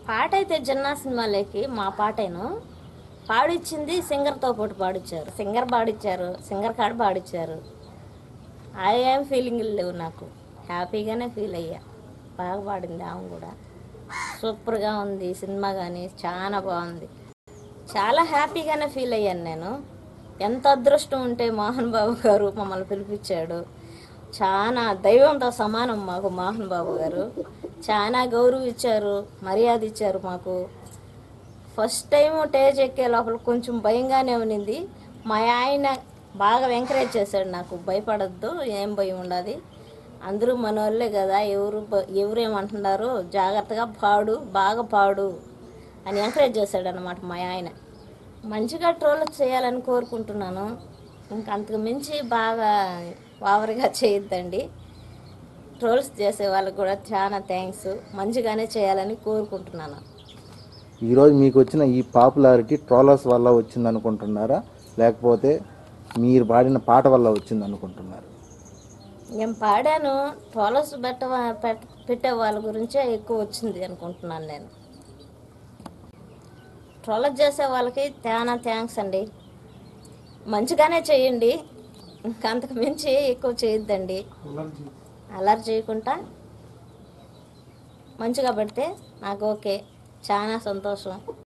పాట అయితే జిన్నా సినిమాలోకి మా పాటేను పాడిచ్చింది సింగర్తో పాటు పాడిచ్చారు సింగర్ పాడిచ్చారు సింగర్ కాడ పాడిచ్చారు ఆ ఏం ఫీలింగ్ లేవు నాకు హ్యాపీగానే ఫీల్ అయ్యా బాగా పాడింది ఆమె కూడా సూపర్గా ఉంది సినిమా కానీ చాలా బాగుంది చాలా హ్యాపీగానే ఫీల్ అయ్యాను నేను ఎంత అదృష్టం ఉంటే మోహన్ బాబు గారు మమ్మల్ని పిలిపించాడు చాలా దైవంతో సమానం మాకు మోహన్ బాబు గారు చాలా గౌరవం ఇచ్చారు మర్యాద ఇచ్చారు మాకు ఫస్ట్ టైం టేజ్ ఎక్కే లోపల కొంచెం భయంగానే ఉన్నింది మా ఆయన బాగా ఎంకరేజ్ చేశాడు నాకు భయపడద్దు ఏం భయం ఉండదు అందరూ మన వాళ్ళే కదా ఎవరు బ- ఎవరేమంటున్నారు జాగ్రత్తగా పాడు బాగా పాడు అని ఎంకరేజ్ చేశాడు అనమాట మా ఆయన మంచిగా ట్రోల్ చేయాలని కోరుకుంటున్నాను ఇంకా అంతకు మించి బాగా ఓవర్గా చేయొద్దండి ట్రోల్స్ చేసే వాళ్ళకి కూడా చాలా థ్యాంక్స్ మంచిగానే చేయాలని కోరుకుంటున్నాను ఈరోజు మీకు వచ్చిన ఈ పాపులారిటీ ట్రోలర్స్ వల్ల వచ్చింది అనుకుంటున్నారా లేకపోతే మీరు పాడిన పాట వల్ల వచ్చింది అనుకుంటున్నారు నేను పాడాను ట్రోలర్స్ పెట్ట పెట్- పెట్టే వాళ్ళ గురించే ఎక్కువ వచ్చింది అనుకుంటున్నాను నేను ట్రోలర్ చేసే వాళ్ళకి చాలా థ్యాంక్స్ అండి మంచిగానే చేయండి ఇంకా అంతకు మించి ఎక్కువ చేయొద్దండి అలర్ చేయకుండా మంచిగా పెడితే నాకు ఓకే చాలా సంతోషం